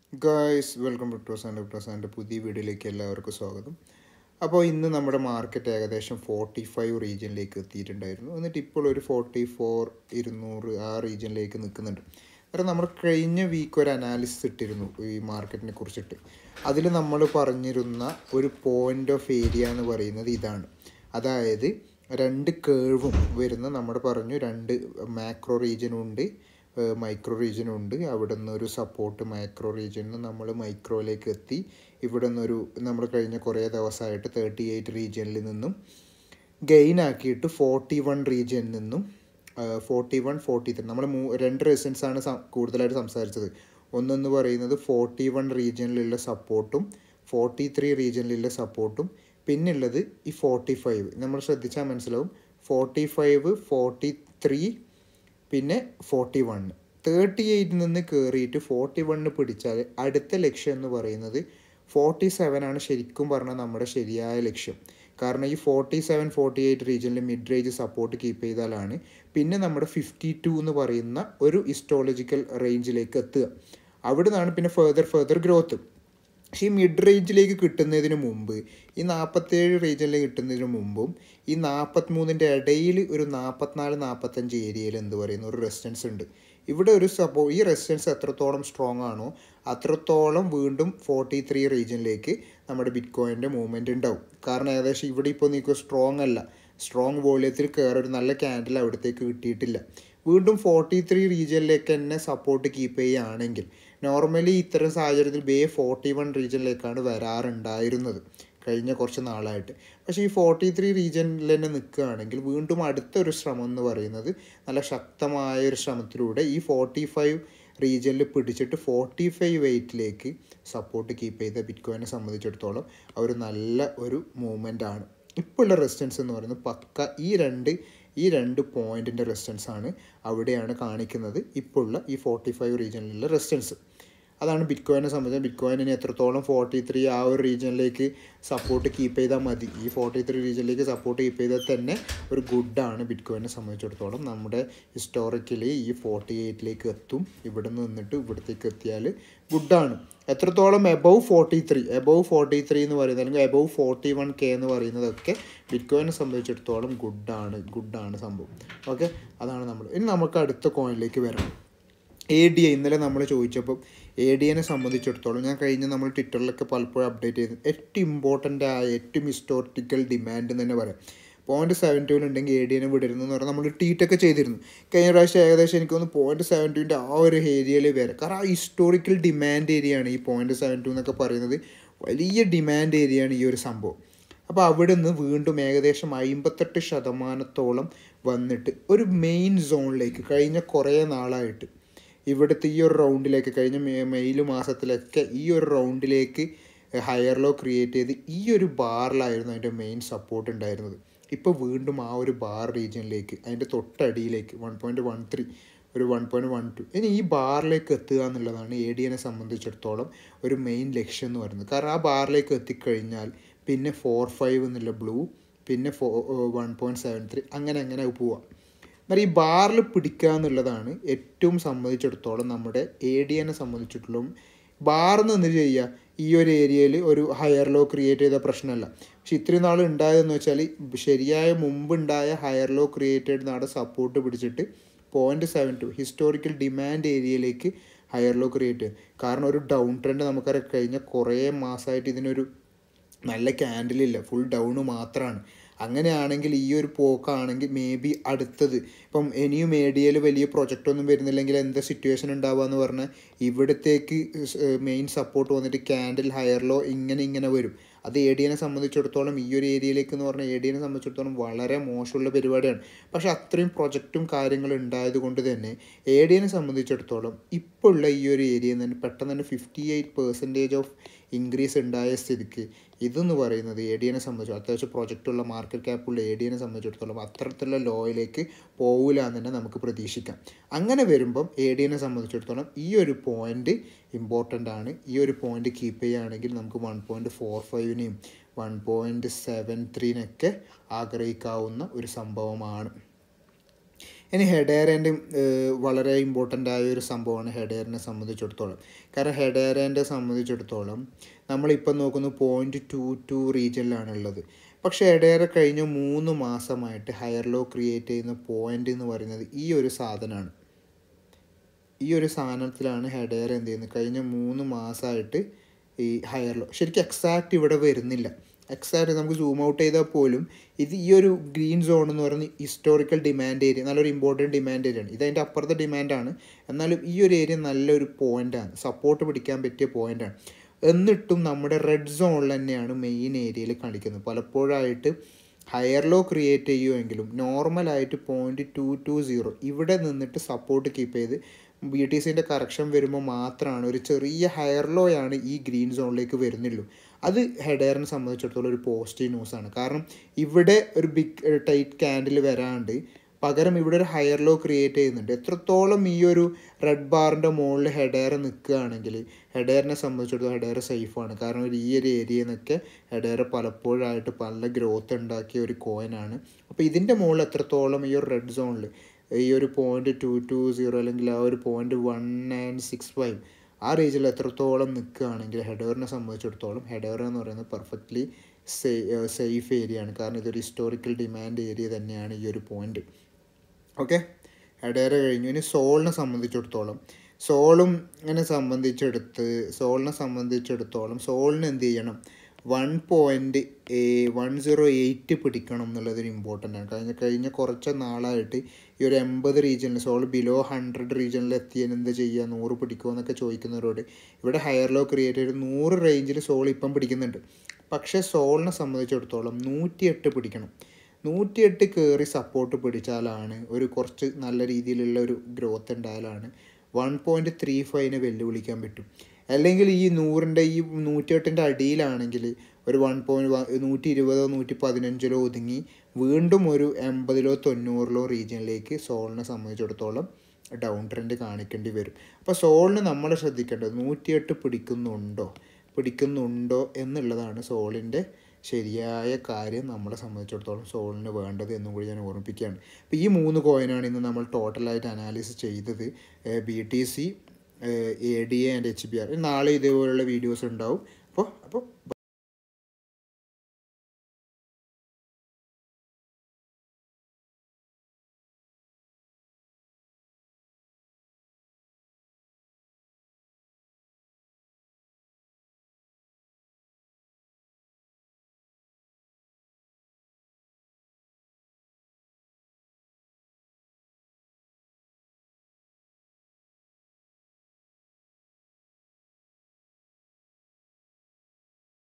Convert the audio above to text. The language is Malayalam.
guys welcome to toss and toss ആൻഡ് പുതിയ വീഡിയോയിലേക്ക് എല്ലാവർക്കും സ്വാഗതം അപ്പോൾ ഇന്ന് നമ്മുടെ മാർക്കറ്റ് ഏകദേശം ഫോർട്ടി ഫൈവ് റീജിയനിലേക്ക് എത്തിയിട്ടുണ്ടായിരുന്നു എന്നിട്ട് ഇപ്പോൾ ഒരു ഫോർട്ടി ഫോർ ഇരുന്നൂറ് ആ റീജിയനിലേക്ക് നിൽക്കുന്നുണ്ട് കാരണം നമ്മൾ കഴിഞ്ഞ വീക്ക് ഒരു അനാലിസിസ് ഇട്ടിരുന്നു ഈ മാർക്കറ്റിനെ കുറിച്ചിട്ട് അതിൽ നമ്മൾ പറഞ്ഞിരുന്ന ഒരു പോയിൻ്റ് ഓഫ് ഏരിയ എന്ന് പറയുന്നത് ഇതാണ് അതായത് രണ്ട് കേഴ്വും വരുന്ന നമ്മൾ പറഞ്ഞു രണ്ട് മാക്രോ റീജിയനും ഉണ്ട് മൈക്രോ റീജിയനും ഉണ്ട് അവിടെ നിന്ന് ഒരു സപ്പോർട്ട് മൈക്രോ റീജിയനിൽ നിന്ന് നമ്മൾ മൈക്രോയിലേക്ക് എത്തി ഇവിടെ നിന്നൊരു നമ്മൾ കഴിഞ്ഞ കുറേ ദിവസമായിട്ട് തേർട്ടി എയ്റ്റ് റീജിയനിൽ നിന്നും ഗെയിൻ ആക്കിയിട്ട് ഫോർട്ടി വൺ റീജിയനിൽ നിന്നും ഫോർട്ടി വൺ ഫോർട്ടി ത്രീ നമ്മൾ മൂ രണ്ട് റെസിഡൻസ് ആണ് കൂടുതലായിട്ട് സംസാരിച്ചത് ഒന്നെന്ന് പറയുന്നത് ഫോർട്ടി വൺ റീജിയനിലുള്ള സപ്പോർട്ടും ഫോർട്ടി ത്രീ റീജിയനിലുള്ള സപ്പോർട്ടും പിന്നുള്ളത് ഈ ഫോർട്ടി ഫൈവ് നമ്മൾ ശ്രദ്ധിച്ചാൽ മനസ്സിലാവും ഫോർട്ടി ഫൈവ് ഫോർട്ടി ത്രീ പിന്നെ ഫോർട്ടി വൺ തേർട്ടി എയ്റ്റിൽ നിന്ന് കയറിയിട്ട് ഫോർട്ടി വണ്ണ് പിടിച്ചാൽ അടുത്ത ലക്ഷ്യം എന്ന് പറയുന്നത് ഫോർട്ടി സെവൻ ആണ് ശരിക്കും പറഞ്ഞാൽ നമ്മുടെ ശരിയായ ലക്ഷ്യം കാരണം ഈ ഫോർട്ടി സെവൻ ഫോർട്ടി എയ്റ്റ് റീജിയനിൽ മിഡ് റേഞ്ച് സപ്പോർട്ട് കീപ്പ് ചെയ്താലാണ് പിന്നെ നമ്മുടെ ഫിഫ്റ്റി ടു എന്ന് പറയുന്ന ഒരു ഹിസ്റ്റോളജിക്കൽ റേഞ്ചിലേക്ക് എത്തുക അവിടെ നിന്നാണ് പിന്നെ ഫെർദർ ഫെർദർ ഗ്രോത്ത് പക്ഷേ ഈ മിഡ് റേഞ്ചിലേക്ക് കിട്ടുന്നതിന് മുമ്പ് ഈ നാൽപ്പത്തേഴ് റേഞ്ചിലേക്ക് കിട്ടുന്നതിന് മുമ്പും ഈ നാൽപ്പത്തിമൂന്നിൻ്റെ ഇടയിൽ ഒരു നാൽപ്പത്തിനാല് നാൽപ്പത്തഞ്ച് ഏരിയയിൽ എന്ത് പറയുന്ന ഒരു റെസിസ്റ്റൻസ് ഉണ്ട് ഇവിടെ ഒരു സപ്പോ ഈ റെസിസ്റ്റൻസ് എത്രത്തോളം സ്ട്രോങ് ആണോ അത്രത്തോളം വീണ്ടും ഫോർട്ടി ത്രീ റീജിയനിലേക്ക് നമ്മുടെ ബിറ്റ് കോയിൻ്റെ മൂവ്മെൻറ്റ് ഉണ്ടാവും കാരണം ഏകദേശം ഇവിടെ ഇപ്പോൾ നിങ്ങൾക്ക് സ്ട്രോങ് അല്ല സ്ട്രോങ് വോളിയത്തിൽ കയറി ഒരു നല്ല ക്യാൻഡിൽ അവിടത്തേക്ക് കിട്ടിയിട്ടില്ല വീണ്ടും ഫോർട്ടി ത്രീ റീജിയനിലേക്ക് തന്നെ സപ്പോർട്ട് കീപ്പ് ചെയ്യുകയാണെങ്കിൽ നോർമലി ഇത്തരം സാഹചര്യത്തിൽ ബേ ഫോർട്ടി വൺ റീജിയനിലേക്കാണ് വരാറുണ്ടായിരുന്നത് കഴിഞ്ഞ കുറച്ച് നാളായിട്ട് പക്ഷേ ഈ ഫോർട്ടി ത്രീ റീജിയനിൽ തന്നെ നിൽക്കുകയാണെങ്കിൽ വീണ്ടും അടുത്തൊരു ശ്രമം എന്ന് പറയുന്നത് നല്ല ശക്തമായ ഒരു ശ്രമത്തിലൂടെ ഈ ഫോർട്ടി ഫൈവ് റീജിയനിൽ പിടിച്ചിട്ട് ഫോർട്ടി ഫൈവ് വെയ്റ്റിലേക്ക് സപ്പോർട്ട് കീപ്പ് ചെയ്ത ബിറ്റ്കോയിനെ സംബന്ധിച്ചിടത്തോളം ഒരു നല്ല ഒരു മൂവ്മെൻ്റ് ആണ് ഇപ്പോൾ ഉള്ള റെസിസ്റ്റൻസ് എന്ന് പറയുന്നത് പക്ക ഈ രണ്ട് ഈ രണ്ട് പോയിൻറ്റിൻ്റെ റെസിസ്റ്റൻസ് ആണ് അവിടെയാണ് കാണിക്കുന്നത് ഇപ്പോൾ ഉള്ള ഈ ഫോർട്ടി ഫൈവ് റീജിയനിലുള്ള റെസിസ്റ്റൻസ് അതാണ് ബിറ്റ് കോയിനെ സംബന്ധിച്ച് ബിറ്റ് കോയിനെ എത്രത്തോളം ഫോർട്ടി ത്രീ ആ ഒരു റീജിയനിലേക്ക് സപ്പോർട്ട് കീപ്പ് ചെയ്താൽ മതി ഈ ഫോർട്ടി ത്രീ റീജിയനിലേക്ക് സപ്പോർട്ട് കീപ്പ് ചെയ്താൽ തന്നെ ഒരു ഗുഡാണ് ബിറ്റ് കോയിനെ സംബന്ധിച്ചിടത്തോളം നമ്മുടെ ഹിസ്റ്റോറിക്കലി ഈ ഫോർട്ടി എയ്റ്റിലേക്ക് എത്തും ഇവിടെ നിന്നിട്ട് ഇവിടത്തേക്ക് എത്തിയാൽ ഗുഡാണ് എത്രത്തോളം above forty three above forty three എന്ന് പറയുന്നത് അല്ലെങ്കിൽ എബവ് ഫോർട്ടി വൺ കെ എന്ന് പറയുന്നതൊക്കെ ബിറ്റ് കോയിനെ സംബന്ധിച്ചിടത്തോളം ഗുഡാണ് ഗുഡാണ് സംഭവം ഓക്കെ അതാണ് നമ്മൾ ഇനി നമുക്ക് അടുത്ത കോയിനിലേക്ക് വരാം എ ഡി ഐ ഇന്നലെ നമ്മൾ ചോദിച്ചപ്പോൾ എ ഡി എനെ സംബന്ധിച്ചിടത്തോളം ഞാൻ കഴിഞ്ഞ നമ്മൾ ട്വിറ്ററിലൊക്കെ പലപ്പോഴും അപ്ഡേറ്റ് ചെയ്ത് ഏറ്റവും ഇമ്പോർട്ടൻ്റ് ആയ ഏറ്റവും ഹിസ്റ്റോറിക്കൽ ഡിമാൻഡ് എന്ന് തന്നെ പറയാം പോയിൻറ്റ് സെവൻ ടൂവിൽ ഉണ്ടെങ്കിൽ എ ഡി എനെ വിടരുന്നു എന്ന് പറഞ്ഞാൽ നമ്മൾ ട്വീറ്റൊക്കെ ചെയ്തിരുന്നു കഴിഞ്ഞ പ്രാവശ്യം ഏകദേശം എനിക്ക് തോന്നുന്നു പോയിൻറ്റ് സെവൻ ടുവിൻ്റെ ആ ഒരു ഏരിയയിൽ വരെ കാരണം ആ ഹിസ്റ്റോറിക്കൽ ഡിമാൻഡ് ഏരിയയാണ് ഈ പോയിൻറ്റ് സെവൻ ടു എന്നൊക്കെ പറയുന്നത് വലിയ ഡിമാൻഡ് ഏരിയയാണ് ഈ ഒരു സംഭവം അപ്പോൾ അവിടെ നിന്ന് വീണ്ടും ഏകദേശം അമ്പത്തെട്ട് ശതമാനത്തോളം വന്നിട്ട് ഒരു മെയിൻ സോണിലേക്ക് കഴിഞ്ഞ കുറേ നാളായിട്ട് ഇവിടുത്തെ ഈ ഒരു റൗണ്ടിലേക്ക് കഴിഞ്ഞ മെയിൽ മാസത്തിലൊക്കെ ഈ ഒരു റൗണ്ടിലേക്ക് ഹയർ ലോ ക്രിയേറ്റ് ചെയ്ത് ഈ ഒരു ബാറിലായിരുന്നു അതിൻ്റെ മെയിൻ സപ്പോർട്ട് ഉണ്ടായിരുന്നത് ഇപ്പോൾ വീണ്ടും ആ ഒരു ബാർ റീജിയനിലേക്ക് അതിൻ്റെ തൊട്ടടിയിലേക്ക് വൺ പോയിൻറ്റ് വൺ ത്രീ ഒരു വൺ പോയിൻറ്റ് വൺ ടു ഇനി ഈ ബാറിലേക്ക് എത്തുക എന്നുള്ളതാണ് എ ഡി എനെ സംബന്ധിച്ചിടത്തോളം ഒരു മെയിൻ ലക്ഷ്യം എന്ന് പറയുന്നത് കാരണം ആ ബാറിലേക്ക് എത്തിക്കഴിഞ്ഞാൽ പിന്നെ ഫോർ ഫൈവ് എന്നുള്ള ബ്ലൂ പിന്നെ ഫോ വൺ പോയിൻറ്റ് സെവൻ ത്രീ അങ്ങനെ അങ്ങനെ പോവാം എന്നാൽ ഈ ബാറിൽ പിടിക്കുക എന്നുള്ളതാണ് ഏറ്റവും സംബന്ധിച്ചിടത്തോളം നമ്മുടെ എ ഡി എനെ സംബന്ധിച്ചിടത്തോളം ബാറിൽ നിന്ന് ചെയ്യുക ഈ ഒരു ഏരിയയിൽ ഒരു ഹയർ ലോ ക്രിയേറ്റ് ചെയ്ത പ്രശ്നമല്ല പക്ഷെ ഇത്രയും നാൾ ഉണ്ടായതെന്ന് വെച്ചാൽ ശരിയായ മുമ്പുണ്ടായ ഹയർ ലോ ക്രിയേറ്റ് ചെയ്ത നാടെ സപ്പോർട്ട് പിടിച്ചിട്ട് point seven two historical demand ഏരിയയിലേക്ക് ഹയർ ലോ ക്രിയേറ്റ് ചെയ്യും കാരണം ഒരു ഡൗൺ ട്രെൻഡ് നമുക്കറിയാം കഴിഞ്ഞ കുറേ മാസമായിട്ട് ഇതിനൊരു നല്ല ക്യാൻഡിലില്ല ഫുൾ ഡൗണ് മാത്രമാണ് അങ്ങനെയാണെങ്കിൽ ഈ ഒരു പോക്കാണെങ്കിൽ മേ ബി അടുത്തത് ഇപ്പം ഇനിയും മീഡിയയിൽ വലിയ പ്രൊജക്റ്റ് ഒന്നും വരുന്നില്ലെങ്കിൽ എന്താ സിറ്റുവേഷൻ ഉണ്ടാവുക എന്ന് പറഞ്ഞാൽ ഇവിടത്തേക്ക് മെയിൻ സപ്പോർട്ട് വന്നിട്ട് ക്യാൻഡിൽ ഹയർലോ ഇങ്ങനെ ഇങ്ങനെ വരും അത് എ ഡി എനെ സംബന്ധിച്ചിടത്തോളം ഈ ഒരു ഏരിയയിലേക്ക് എന്ന് പറഞ്ഞാൽ എ ഡി എനെ സംബന്ധിച്ചിടത്തോളം വളരെ മോശമുള്ള പരിപാടിയാണ് പക്ഷേ അത്രയും പ്രൊജക്റ്റും കാര്യങ്ങളും ഉണ്ടായത് കൊണ്ട് തന്നെ എ ഡി എനെ സംബന്ധിച്ചിടത്തോളം ഇപ്പോൾ ഉള്ള ഈ ഒരു ഏരിയയിൽ നിന്ന് പെട്ടെന്ന് തന്നെ fifty eight percentage of increase ഉണ്ടായ സ്ഥിതിക്ക് ഇതെന്ന് പറയുന്നത് എ ഡി എനെ സംബന്ധിച്ച് അത്യാവശ്യം പ്രൊജക്റ്റുള്ള മാർക്കറ്റ് ക്യാപ്പുള്ള എ ഡി എനെ സംബന്ധിച്ചിടത്തോളം അത്തരത്തിലുള്ള ലോയിലേക്ക് പോകില്ല എന്ന് തന്നെ നമുക്ക് പ്രതീക്ഷിക്കാം അങ്ങനെ വരുമ്പം എ ഡി എനെ സംബന്ധിച്ചിടത്തോളം ഈ ഒരു പോയിന്റ് ഇമ്പോർട്ടൻ്റ് ആണ് ഈ ഒരു പോയിന്റ് കീപ്പ് ചെയ്യുകയാണെങ്കിൽ നമുക്ക് വൺ പോയിൻറ്റ് ഫോർ ഫൈവിനെയും വൺ പോയിൻറ്റ് സെവൻ ത്രീനൊക്കെ ആഗ്രഹിക്കാവുന്ന ഒരു സംഭവമാണ് ഇനി ഹെഡേറേൻ്റെ വളരെ ഇമ്പോർട്ടൻ്റ് ആയ ഒരു സംഭവമാണ് ഹെഡേറിനെ സംബന്ധിച്ചിടത്തോളം കാരണം ഹെഡേറേൻ്റെ സംബന്ധിച്ചിടത്തോളം നമ്മളിപ്പം നോക്കുന്നു പോയിൻറ്റ് ടു ടു റീജിയനിലാണ് ഉള്ളത് പക്ഷേ ഹെഡേറ കഴിഞ്ഞ മൂന്ന് മാസമായിട്ട് ഹയർ ലോ ക്രിയേറ്റ് ചെയ്യുന്ന പോയിൻ്റ് എന്ന് പറയുന്നത് ഈ ഒരു സാധനമാണ് ഈ ഒരു സാധനത്തിലാണ് ഹെഡേർ എന്ത് ചെയ്യുന്നത് കഴിഞ്ഞ മൂന്ന് മാസമായിട്ട് ഈ ഹയർ ലോ ശരിക്കും എക്സാക്റ്റ് ഇവിടെ വരുന്നില്ല എക്സാക്റ്റ് നമുക്ക് സൂം ഔട്ട് ചെയ്താൽ പോലും ഇത് ഈ ഒരു ഗ്രീൻ സോൺ എന്ന് പറയുന്നത് ഹിസ്റ്റോറിക്കൽ ഡിമാൻഡ് ഏരിയ നല്ലൊരു ഇമ്പോർട്ടൻറ്റ് ഡിമാൻഡ് ഏരിയ ആണ് ഇതതിൻ്റെ അപ്പുറത്തെ ഡിമാൻഡാണ് എന്നാലും ഈ ഒരു ഏരിയ നല്ലൊരു പോയിൻ്റാണ് സപ്പോർട്ട് പിടിക്കാൻ പറ്റിയ പോയിൻ്റാണ് എന്നിട്ടും നമ്മുടെ റെഡ് സോണിൽ തന്നെയാണ് മെയിൻ ഏരിയയിൽ കളിക്കുന്നത് പലപ്പോഴായിട്ട് ഹയർ ലോ ക്രിയേറ്റ് ചെയ്യുമെങ്കിലും നോർമലായിട്ട് പോയിൻറ്റ് ടു ടു സീറോ ഇവിടെ നിന്നിട്ട് സപ്പോർട്ട് കീപ്പ് ചെയ്ത് ബി ടി സിൻ്റെ കറക്ഷൻ വരുമ്പോൾ മാത്രമാണ് ഒരു ചെറിയ ഹയർ ലോ ആണ് ഈ ഗ്രീൻ സോണിലേക്ക് വരുന്നുള്ളൂ അത് ഹെഡേറിനെ സംബന്ധിച്ചിടത്തോളം ഒരു പോസിറ്റീവ് ന്യൂസാണ് കാരണം ഇവിടെ ഒരു ബിഗ് ടൈറ്റ് ക്യാൻഡിൽ വരാണ്ട് പകരം ഇവിടെ ഒരു ഹയർ ലോ ക്രിയേറ്റ് ചെയ്യുന്നുണ്ട് എത്രത്തോളം ഈ ഒരു റെഡ് ബാറിൻ്റെ മുകളിൽ ഹെഡേർ നിൽക്കുകയാണെങ്കിൽ ഹെഡേറിനെ സംബന്ധിച്ചിടത്തോളം ഹെഡേർ സേഫാണ് കാരണം ഒരു ഈ ഒരു ഏരിയയിൽ നിന്നൊക്കെ ഹെഡേർ പലപ്പോഴായിട്ട് പല ഗ്രോത്ത് ഉണ്ടാക്കിയ ഒരു കോയിനാണ് അപ്പോൾ ഇതിൻ്റെ മുകളിൽ എത്രത്തോളം ഈ ഒരു റെഡ് സോണിൽ ഈ ഒരു പോയിൻറ്റ് ടു ടു സീറോ അല്ലെങ്കിൽ ആ ഒരു point one nine six five ആ റേഞ്ചിൽ എത്രത്തോളം നിൽക്കുകയാണെങ്കിൽ ഹെഡേറിനെ സംബന്ധിച്ചിടത്തോളം ഹെഡേർ എന്ന് പറയുന്നത് പെർഫെക്റ്റ്ലി സേ സേഫ് ഏരിയ ആണ് കാരണം ഇതൊരു ഹിസ്റ്റോറിക്കൽ ഡിമാൻഡ് ഏരിയ തന്നെയാണ് ഈ ഒരു പോയിൻറ്റ് ഓക്കെ ഹെഡേർ കഴിഞ്ഞു ഇനി സോളിനെ സംബന്ധിച്ചിടത്തോളം സോളും ഇങ്ങനെ സംബന്ധിച്ചെടുത്ത് സോളിനെ സംബന്ധിച്ചിടത്തോളം സോളിന് എന്ത് ചെയ്യണം one point one zero eight പിടിക്കണം എന്നുള്ളതൊരു ഇമ്പോർട്ടൻ്റ് ആണ് കഴിഞ്ഞ കഴിഞ്ഞ കുറച്ച് നാളായിട്ട് ഈ ഒരു എൺപത് റീജിയനിൽ സോൾ ബിലോ ഹൺഡ്രഡ് റീജിയനിൽ എത്തിയാൽ എന്ത് ചെയ്യുക നൂറ് പിടിക്കുമോ എന്നൊക്കെ ചോദിക്കുന്നവരോട് ഇവിടെ ഹയർ ലോ ക്രിയേറ്റ് ചെയ്ത് നൂറ് റേഞ്ചിൽ സോൾ ഇപ്പം പിടിക്കുന്നുണ്ട് പക്ഷേ സോളിനെ സംബന്ധിച്ചിടത്തോളം നൂറ്റിയെട്ട് പിടിക്കണം നൂറ്റിയെട്ട് കയറി സപ്പോർട്ട് പിടിച്ചാലാണ് ഒരു കുറച്ച് നല്ല രീതിയിലുള്ള ഒരു ഗ്രോത്ത് ഉണ്ടായാലാണ് വൺ പോയിൻറ്റ് ത്രീ ഫൈവിനെ വെല്ലുവിളിക്കാൻ പറ്റും അല്ലെങ്കിൽ ഈ നൂറിൻ്റെ ഈ നൂറ്റിയെട്ടിൻ്റെ അടിയിലാണെങ്കിൽ ഒരു വൺ പോയിൻറ്റ് നൂറ്റി ഇരുപതോ നൂറ്റി പതിനഞ്ചിലോ ഒതുങ്ങി വീണ്ടും ഒരു എൺപതിലോ തൊണ്ണൂറിലോ റീജിയനിലേക്ക് സോളിനെ സംബന്ധിച്ചിടത്തോളം ഡൗൺ ട്രെൻഡ് കാണിക്കേണ്ടി വരും അപ്പോൾ സോളിന് നമ്മൾ ശ്രദ്ധിക്കേണ്ടത് നൂറ്റിയെട്ട് പിടിക്കുന്നുണ്ടോ പിടിക്കുന്നുണ്ടോ എന്നുള്ളതാണ് സോളിൻ്റെ ശരിയായ കാര്യം നമ്മളെ സംബന്ധിച്ചിടത്തോളം സോളിന് വേണ്ടത് എന്നും കൂടി ഞാൻ ഓർമ്മിപ്പിക്കുകയാണ് അപ്പോൾ ഈ മൂന്ന് കോയിനാണ് ഇന്ന് നമ്മൾ ടോട്ടലായിട്ട് അനാലിസിസ് ചെയ്തത് B T C A D A and H B R നാളെ ഇതേപോലുള്ള വീഡിയോസ് ഉണ്ടാവും അപ്പോൾ അപ്പോൾ